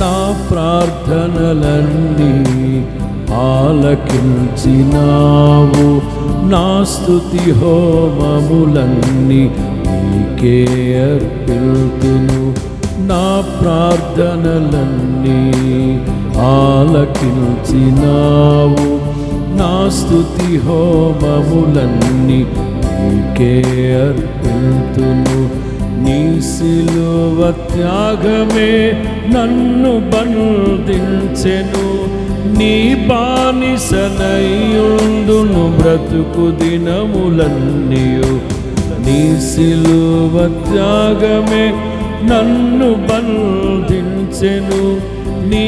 నా ప్రార్థనలన్నీ ఆలకించినావు నా స్తుతి హోమములన్నీ నీకే అర్పిల్తును నా ప్రార్థనలన్నీ ఆలకించినావు నా స్తుతి హోమములన్నీ నీకే అర్పిల్తును నీ సిలువ త్యాగమే నన్ను బంధించెను నీ బానిసనయుందును బ్రతుకు దినములన్నీయు నీ సిలువ త్యాగమే నన్ను బంధించెను నీ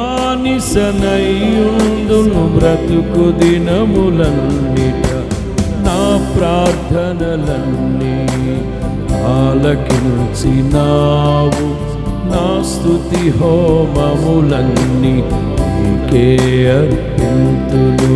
బానిసనయుందును బ్రతుకు దినములన్నిట నా ప్రార్థనలన్నీ ఆలకించినావు నా స్తుతి హోమములన్నీ నీకే అర్పింతును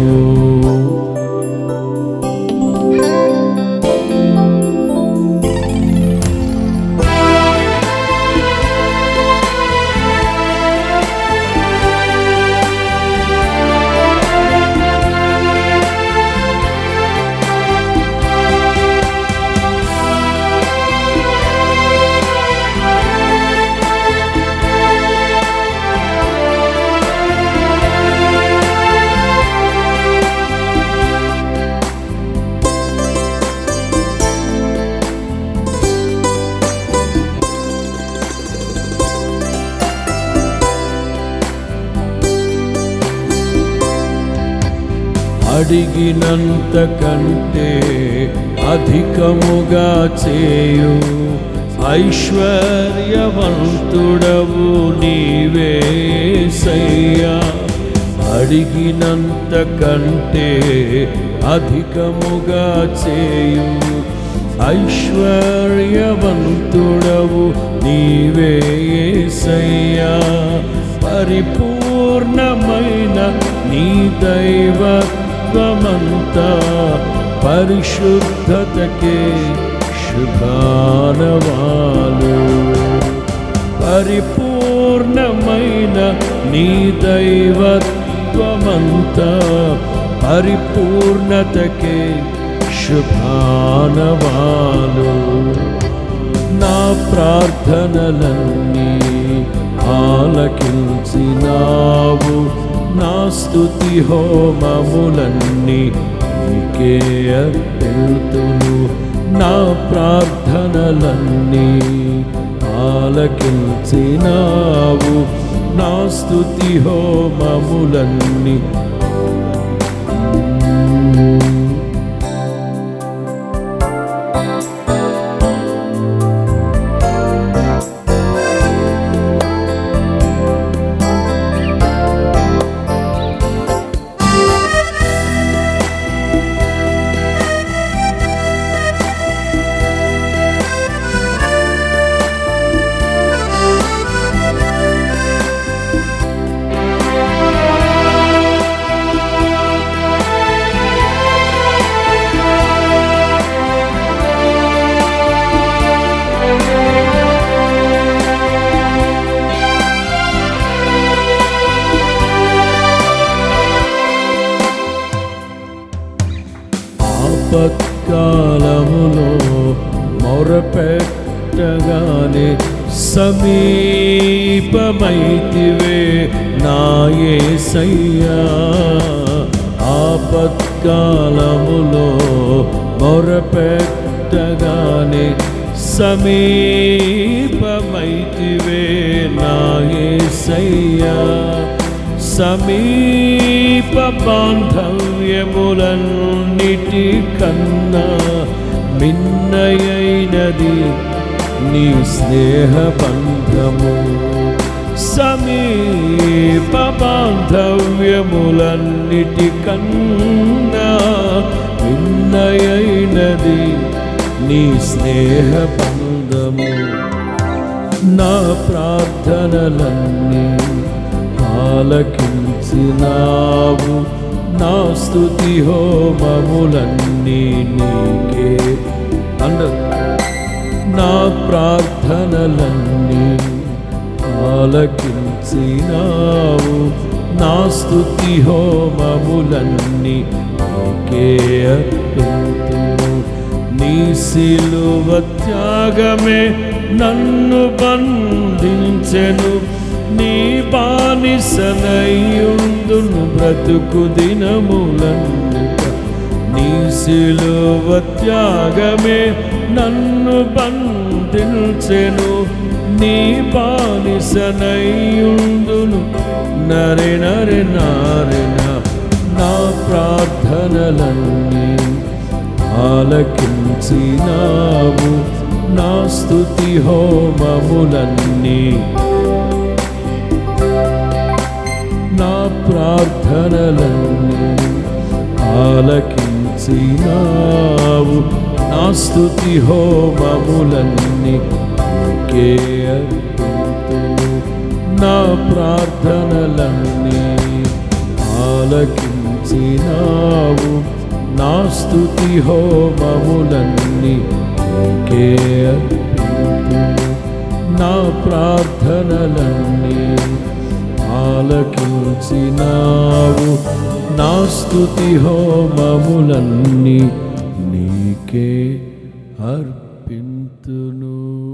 అడిగినంత కంటే అధికముగా చేయు ఐశ్వర్యవంతుడవు నీవే సయ్యా అడిగినంత కంటే అధికముగా చేయు ఐశ్వర్యవంతుడవు నీవే సయ్యా పరిపూర్ణమైన నీ దైవత్వమంతా పరిశుద్ధతకే శుభానవాలు పరిపూర్ణమైన నీ దైవత్వమంతా పరిపూర్ణతకే శుభానవాలు నా ప్రార్థనలన్నీ ఆలకించినావు నా స్తుతి హోమములన్నీ నీకే అర్పిల్తును నా ప్రార్థనలన్నీ ఆలకించినావు నా స్తుతి హోమములన్నీ ఆపత్కాలములో మొరపెట్టగానే సమీపమైతివే నాయసయ్యా ఆపత్కాలములో మొరపెట్టగానే సమీపమైతివే నాయసయ్యా సమీప బాంధవ్యములన్నిటి కన్నా మిన్నయైనది నీ స్నేహ బంధము సమీప బాంధవ్యములన్నిటి కన్నా మిన్నయైనది నీ స్నేహ బంధము నా ప్రార్థనలన్నీ ఆలకించినావు నా స్తుతి హోమములన్నీ నీకే అండ నా ప్రార్థనలన్నీ ఆలకించినావు నా స్తుతి హోమములన్నీ నీకే అర్పింతును నీ సిలువ త్యాగమే నన్ను బంధించెను నీ బానిసనయ్యుందును బ్రతుకు దినములన్నిట నీ సిలువ త్యాగమే నన్ను బంధించెను నీ బానిసనయ్యుందును నరి నరి నారిన నా ప్రార్థనలన్నీ ఆలకించినావు నా స్తుతి హోమములన్నీ నా ప్రార్థనలన్నీ ఆలకించినావు నా స్తుతి హోమములన్నీ నీకే అర్పింతును నా ప్రార్థనలన్నీ ఆలకించినావు నా స్తుతి హోమములన్నీ నీకే అర్పింతును నా ప్రార్థనలన్నీ ఆలకించినావు నా స్తుతి హోమములన్నీ నీకే అర్పింతును